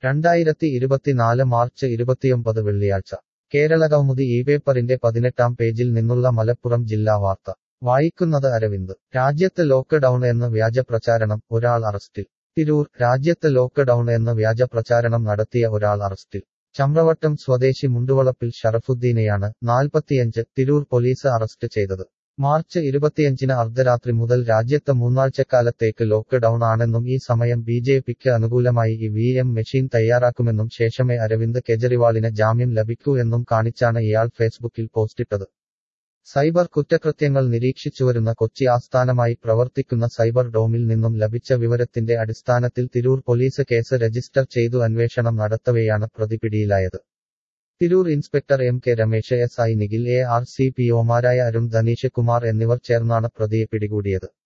രണ്ടായിരത്തി ഇരുപത്തിനാല് മാർച്ച് ഇരുപത്തിയൊമ്പത് വെള്ളിയാഴ്ച കേരളകൗമുദി ഈ പേപ്പറിന്റെ പതിനെട്ടാം പേജിൽ നിന്നുള്ള മലപ്പുറം ജില്ലാ വാർത്ത വായിക്കുന്നത് അരവിന്ദ് രാജ്യത്ത് ലോക്ക് ഡൌൺ എന്ന് വ്യാജ പ്രചാരണം ഒരാൾ അറസ്റ്റിൽ തിരൂർ രാജ്യത്ത് ലോക്ക് ഡൌൺ എന്ന് വ്യാജ പ്രചാരണം നടത്തിയ ഒരാൾ അറസ്റ്റിൽ ചമ്രവട്ടം സ്വദേശി മുണ്ടുവളപ്പിൽ ഷറഫുദ്ദീനെയാണ് നാൽപ്പത്തിയഞ്ച് തിരൂർ പോലീസ് അറസ്റ്റ് ചെയ്തത് മാർച്ച് ഇരുപത്തിയഞ്ചിന് അർദ്ധരാത്രി മുതൽ രാജ്യത്ത് മൂന്നാഴ്ചക്കാലത്തേക്ക് ലോക്ക് ഡൌൺ ആണെന്നും ഈ സമയം ബി ജെ പിക്ക് അനുകൂലമായി ഇ വി എം മെഷീൻ തയ്യാറാക്കുമെന്നും ശേഷമേ അരവിന്ദ് കെജ്രിവാളിന് ജാമ്യം ലഭിക്കൂ എന്നും കാണിച്ചാണ് ഇയാൾ ഫേസ്ബുക്കിൽ പോസ്റ്റിട്ടത് സൈബർ കുറ്റകൃത്യങ്ങൾ നിരീക്ഷിച്ചുവരുന്ന കൊച്ചി ആസ്ഥാനമായി പ്രവർത്തിക്കുന്ന സൈബർ ഡോമിൽ നിന്നും ലഭിച്ച വിവരത്തിന്റെ അടിസ്ഥാനത്തിൽ തിരൂർ പോലീസ് കേസ് രജിസ്റ്റർ ചെയ്തു അന്വേഷണം നടത്തവെയാണ് പ്രതി പിടിയിലായത് Tirur inspector M K Ramesh S I Nikhil A R C P ഒമാരായ അരുൺ ധനീഷ് കുമാർ എന്നിവർ ചേർന്നാണ് പ്രതിയെ പിടികൂടിയത്